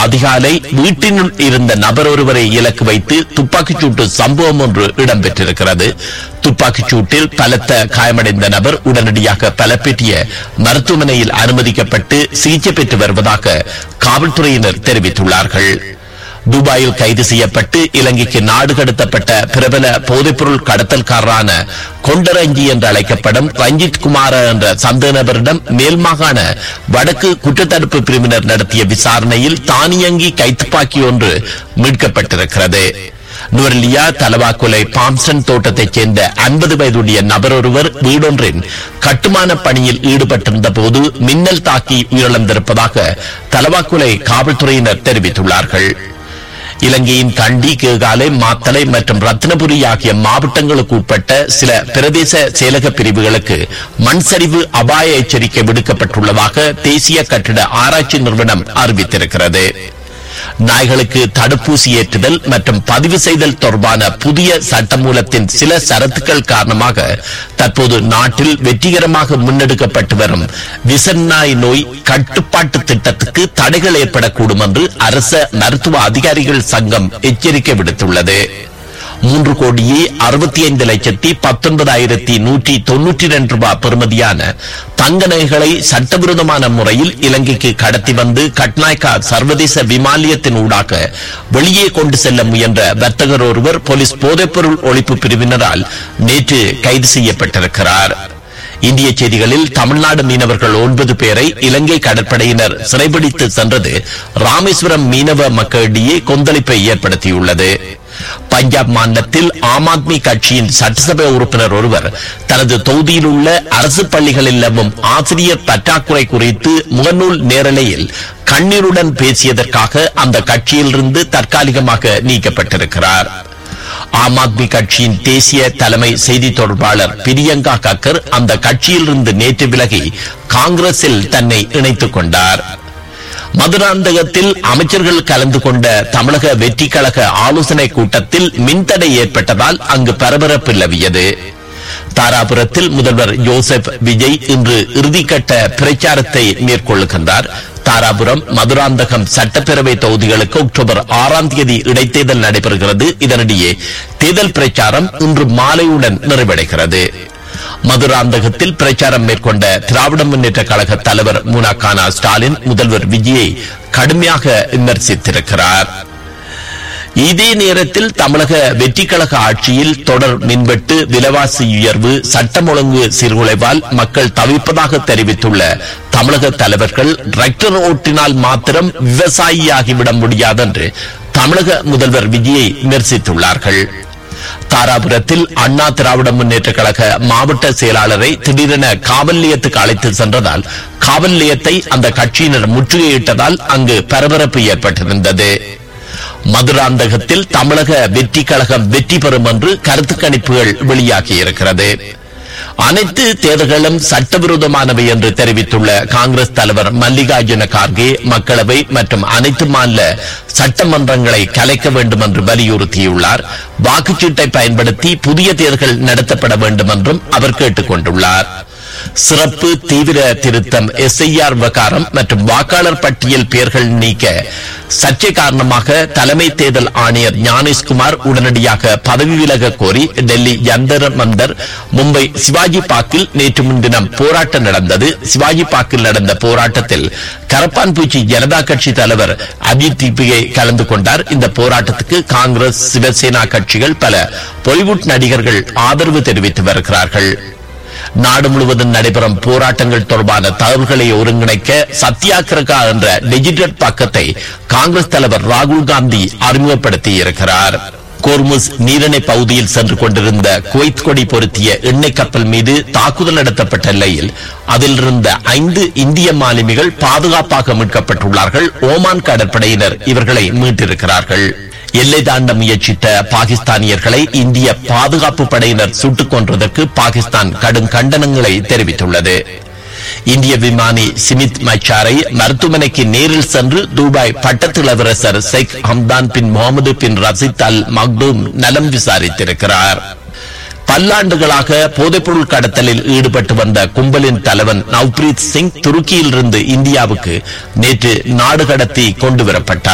அதிகாலை வீட்டினுள் இருந்த நபர் ஒருவரை இலக்கு வைத்து துப்பாக்கிச் சூட்டு சம்பவம் ஒன்று இடம்பெற்றிருக்கிறது துப்பாக்கிச் சூட்டில் பலத்த காயமடைந்த நபர் உடனடியாக பலப்பெற்றிய மருத்துவமனையில் அனுமதிக்கப்பட்டு சிகிச்சை பெற்று வருவதாக காவல்துறையினர் தெரிவித்துள்ளார்கள் துபாயில் கைது செய்யப்பட்டு இலங்கைக்கு நாடு கடத்தப்பட்ட பிரபல போதைப்பொருள் கடத்தல்காரரான கொண்டரஞ்சி என்று அழைக்கப்படும் ரஞ்சித் குமார என்ற சந்தேக நபரிடம் மேல் மாகாண வடக்கு குற்றத்தடுப்பு பிரிவினர் நடத்திய விசாரணையில் தானியங்கி கைத்துப்பாக்கி ஒன்று மீட்கப்பட்டிருக்கிறது நுவர்லியா தலவாக்குலை பாம்சன் தோட்டத்தைச் சேர்ந்த ஐம்பது வயதுடைய நபர் ஒருவர் வீடொன்றின் கட்டுமான பணியில் ஈடுபட்டிருந்த போது மின்னல் தாக்கி உயிரிழந்திருப்பதாக தலவாக்குலை காவல்துறையினர் தெரிவித்துள்ளார்கள் இலங்கையின் கண்டி கேகாலை மாத்தளை மற்றும் ரத்னபுரி ஆகிய மாவட்டங்களுக்கு உட்பட்ட சில பிரதேச செயலக பிரிவுகளுக்கு மண் சரிவு அபாய எச்சரிக்கை விடுக்கப்பட்டுள்ளதாக தேசிய கட்டிட ஆராய்ச்சி நிறுவனம் அறிவித்திருக்கிறது நாய்களுக்கு தடுப்பூசி ஏற்றுதல் மற்றும் பதிவு செய்தல் தொடர்பான புதிய சட்டமூலத்தின் சில சரத்துக்கள் காரணமாக தற்போது நாட்டில் வெற்றிகரமாக முன்னெடுக்கப்பட்டு வரும் விசன்னாய் நோய் கட்டுப்பாட்டு திட்டத்துக்கு தடைகள் ஏற்படக்கூடும் என்று அரச மருத்துவ அதிகாரிகள் சங்கம் எச்சரிக்கை விடுத்துள்ளது மூன்று கோடியே அறுபத்தி ஐந்து லட்சத்தி பத்தொன்பதாயிரத்தி நூற்றி தொன்னூற்றி இரண்டு ரூபாய் பெறுமதியான தங்க நகைகளை சட்டவிரோதமான முறையில் இலங்கைக்கு கடத்தி வந்து கட்நாய்கா சர்வதேச விமானியத்தின் ஊடாக வெளியே கொண்டு செல்ல முயன்ற வர்த்தகர் ஒருவர் போலீஸ் போதைப்பொருள் ஒழிப்பு பிரிவினரால் நேற்று கைது செய்யப்பட்டிருக்கிறார் இந்திய செய்திகளில் தமிழ்நாடு மீனவர்கள் ஒன்பது பேரை இலங்கை கடற்படையினர் சிறைபிடித்து சென்றது ராமேஸ்வரம் மீனவ மக்களிடையே கொந்தளிப்பை ஏற்படுத்தியுள்ளது பஞ்சாப் மாநிலத்தில் ஆம் ஆத்மி கட்சியின் சட்டசபை உறுப்பினர் ஒருவர் தனது தொகுதியில் உள்ள அரசு பள்ளிகளில் நிலவும் ஆசிரியர் பற்றாக்குறை குறித்து முகநூல் நேரலையில் கண்ணீருடன் பேசியதற்காக அந்த கட்சியிலிருந்து தற்காலிகமாக நீக்கப்பட்டிருக்கிறார் ஆம் ஆத்மி கட்சியின் தேசிய தலைமை செய்தி தொடர்பாளர் பிரியங்கா கக்கர் அந்த கட்சியிலிருந்து நேற்று விலகி காங்கிரஸில் தன்னை இணைத்துக் கொண்டார் மதுராந்தகத்தில் அமைச்சர்கள் கலந்து கொண்ட தமிழக வெற்றி கழக ஆலோசனை கூட்டத்தில் மின்தடை ஏற்பட்டதால் அங்கு பரபரப்பு நிலவியது தாராபுரத்தில் முதல்வர் ஜோசப் விஜய் இன்று இறுதிக்கட்ட பிரச்சாரத்தை மேற்கொள்ளுகின்றார் தாராபுரம் மதுராந்தகம் சட்டப்பேரவை தொகுதிகளுக்கு அக்டோபர் ஆறாம் தேதி இடைத்தேர்தல் நடைபெறுகிறது இதனிடையே தேர்தல் பிரச்சாரம் இன்று மாலையுடன் நிறைவடைகிறது மதுராந்தகத்தில் பிரச்சாரம் மேற்கொண்ட திராவிட முன்னேற்ற கழக தலைவர் முனாக்கானா ஸ்டாலின் முதல்வர் விஜயை கடுமையாக விமர்சித்திருக்கிறார் இதே நேரத்தில் தமிழக வெற்றி கழக ஆட்சியில் தொடர் மின்வெட்டு விலைவாசி உயர்வு சட்டம் ஒழுங்கு சீர்குலைவால் மக்கள் தவிப்பதாக தெரிவித்துள்ள தமிழக தலைவர்கள் டிராக்டர் ஓட்டினால் மாத்திரம் விவசாயியாகிவிட முடியாதென்று தமிழக முதல்வர் விஜயை விமர்சித்துள்ளார்கள் தாராபுரத்தில் அண்ணா திராவிட முன்னேற்ற கழக மாவட்ட செயலாளரை திடீரென காவல் நிலையத்துக்கு அழைத்து சென்றதால் காவல் நிலையத்தை அந்த கட்சியினர் முற்றுகையிட்டதால் அங்கு பரபரப்பு ஏற்பட்டிருந்தது மதுராந்தகத்தில் தமிழக வெற்றி கழகம் வெற்றி பெறும் என்று கருத்து கணிப்புகள் வெளியாகியிருக்கிறது அனைத்து தேர்தல்களும் சட்டவிரோதமானவை என்று தெரிவித்துள்ள காங்கிரஸ் தலைவர் மல்லிகார்ஜுன கார்கே மக்களவை மற்றும் அனைத்து மாநில சட்டமன்றங்களை கலைக்க வேண்டும் என்று வலியுறுத்தியுள்ளார் வாக்குச்சீட்டை பயன்படுத்தி புதிய தேர்தல்கள் நடத்தப்பட வேண்டும் என்றும் அவர் கேட்டுக் கொண்டுள்ளார் சிறப்பு தீவிர திருத்தம் எஸ்ஐஆர் விவகாரம் மற்றும் வாக்காளர் பட்டியல் பெயர்கள் நீக்க சர்ச்சை காரணமாக தலைமை தேர்தல் ஆணையர் ஞானேஷ்குமார் உடனடியாக பதவி விலக கோரி டெல்லி ஜந்தர் மந்தர் மும்பை சிவாஜி பார்க்கில் நேற்று முன்தினம் போராட்டம் நடந்தது சிவாஜி பார்க்கில் நடந்த போராட்டத்தில் கரப்பான்பூச்சி ஜனதா கட்சி தலைவர் அபித் தீபிகை கலந்து கொண்டார் இந்த போராட்டத்துக்கு காங்கிரஸ் சிவசேனா கட்சிகள் பல பாலிவுட் நடிகர்கள் ஆதரவு தெரிவித்து வருகிறார்கள் நாடு முழுவதும் நடைபெறும் போராட்டங்கள் தொடர்பான தகவல்களை ஒருங்கிணைக்க சத்யாகிரகா என்ற டிஜிட்டல் பக்கத்தை காங்கிரஸ் தலைவர் ராகுல் காந்தி அறிமுகப்படுத்தி இருக்கிறார் கோர்முஸ் நீரிணை பகுதியில் சென்று கொண்டிருந்த குவைத் கொடி பொருத்திய எண்ணெய் கப்பல் மீது தாக்குதல் நடத்தப்பட்ட நிலையில் அதில் இருந்த ஐந்து இந்திய மாலுமிகள் பாதுகாப்பாக மீட்கப்பட்டுள்ளார்கள் ஓமான் கடற்படையினர் இவர்களை மீட்டிருக்கிறார்கள் எல்லை தாண்ட முயற்சித்த பாகிஸ்தானியர்களை இந்திய பாதுகாப்பு படையினர் சுட்டுக் கொன்றதற்கு பாகிஸ்தான் கடும் கண்டனங்களை தெரிவித்துள்ளது இந்திய விமானி சிமித் மச்சாரை மருத்துவமனைக்கு நேரில் சென்று துபாய் பட்டத்து இளவரசர் ஷேக் ஹம்தான் பின் முகமது பின் ரசித் அல் மக்டூம் நலம் விசாரித்திருக்கிறார் பல்லாண்டுகளாக போதைப்பொருள் கடத்தலில் ஈடுபட்டு வந்த கும்பலின் தலைவன் நவ்பிரீத் சிங் துருக்கியிலிருந்து இந்தியாவுக்கு நேற்று நாடு கடத்தி கொண்டு வரப்பட்டார்